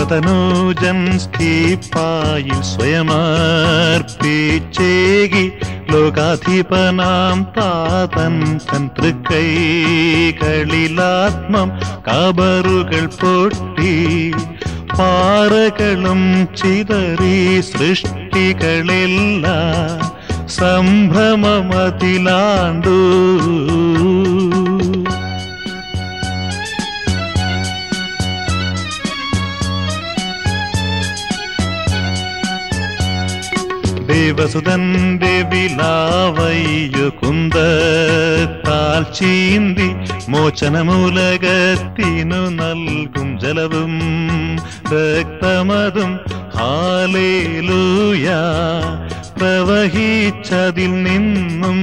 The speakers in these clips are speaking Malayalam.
ദേവതനൂജൻ സ്കീപ്പായിൽ സ്വയമർപ്പിച്ചേകി ലോകാധിപനാം താതൻ തൻ തൃക്കൈകളിലാത്മം കബറുകൾ പൊട്ടി പാറകളും ചിതറി സൃഷ്ടികളെല്ലാം സംഭ്രമമതിലാണ്ടു ദേവസുതന്റെ വിലാവയ്യു കുന്തത്താൽ ചീന്തി മോചനമൂലകത്തിനു നൽകും ജലവും രക്തമതും ഹാലേലൂയ പ്രവഹിച്ചതിൽ നിന്നും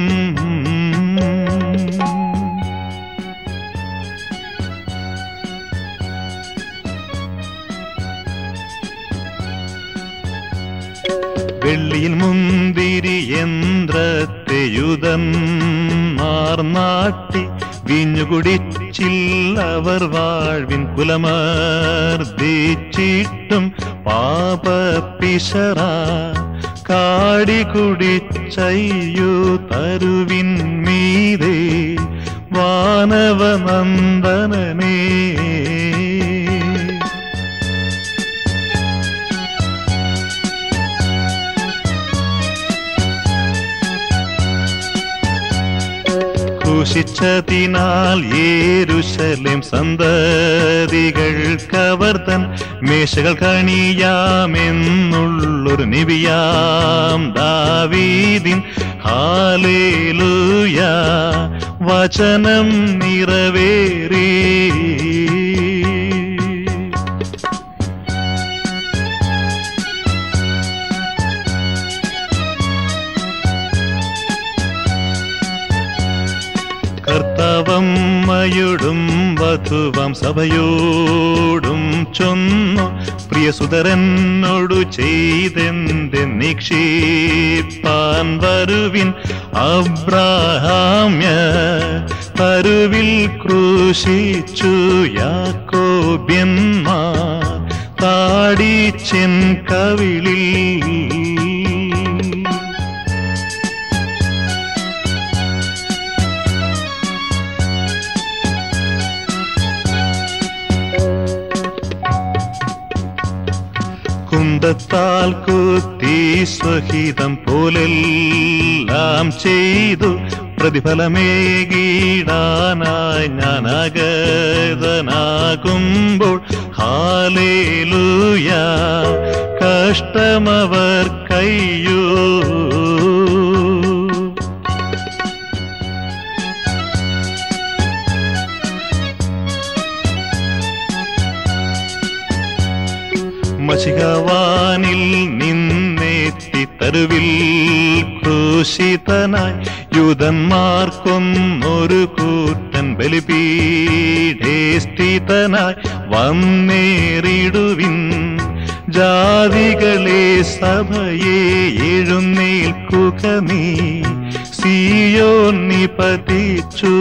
വെള്ളിയിൽ മുന്തിരി യന്ത്രത്തെയുതൻ മാർനാട്ടി വിഞ്ഞുകുടിച്ചില്ലവർ വാഴ്വിൻ കുലമർദ്ദിച്ചിട്ടും പാപപ്പിശറ കാടി കുടിച്ചയ്യു തരുവിൻ മീതേ വാനവനന്ദനനേ ക്രൂശിച്ചതിനാൽ യേരുശലേം സന്തതികൾ കവർത്തൻ മേശകൾ കണിയാമെന്നുള്ളൊരു നിവിയാം ദാവീദിൻ ഹാലേലൂയ വചനം നിറവേറി കർത്തവമ്മയോടും വധുവം സഭയോടും ചൊന്നു പ്രിയസുതരനോടു ചെയ്തെന്ത് നിക്ഷേപ്പാൻ വരുവിൻ അബ്രാഹാമ്യ തരുവിൽ ക്രൂശിച്ചു യാക്കോബ്യന്മാർ താടിച്ചെൻ കവിളിൽ കുന്തത്താൽ കുത്തി സ്വഹിതം പോലെല്ലാം ചെയ്തു പ്രതിഫലമേകീടാനായി ഞാൻ അഗതനാകുമ്പോൾ ഹാലേലൂയ കഷ്ടമവർ കയ്യോ മഷികവാനിൽ നിന്നെത്തി തരുവിൽ ക്രൂശിതനായി യൂതന്മാർക്കൊന്നൊരു കൂറ്റൻ ബലിപീഠേ സ്ഥിതനായി വന്നേറിടുവിൻ ജാതികളെ സഭയെ എഴുന്നേൽക്കുക നീ സിയോ നിപതിച്ചു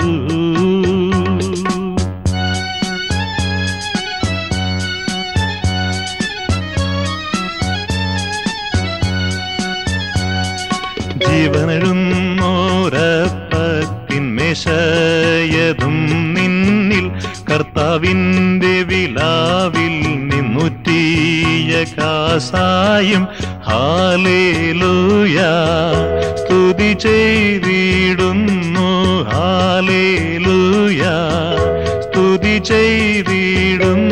ജീവനെഴുന്നോരപ്പത്തിന്മേശയതും നിന്നിൽ കർത്താവിൻ്റെ വിലാവിൽ നിന്നുറ്റീയ കാസായും ഹാലേലൂയ സ്തുതി ചെയ്തിടുന്നു ഹാലേലൂയ സ്തുതി ചെയ്തിടുന്നു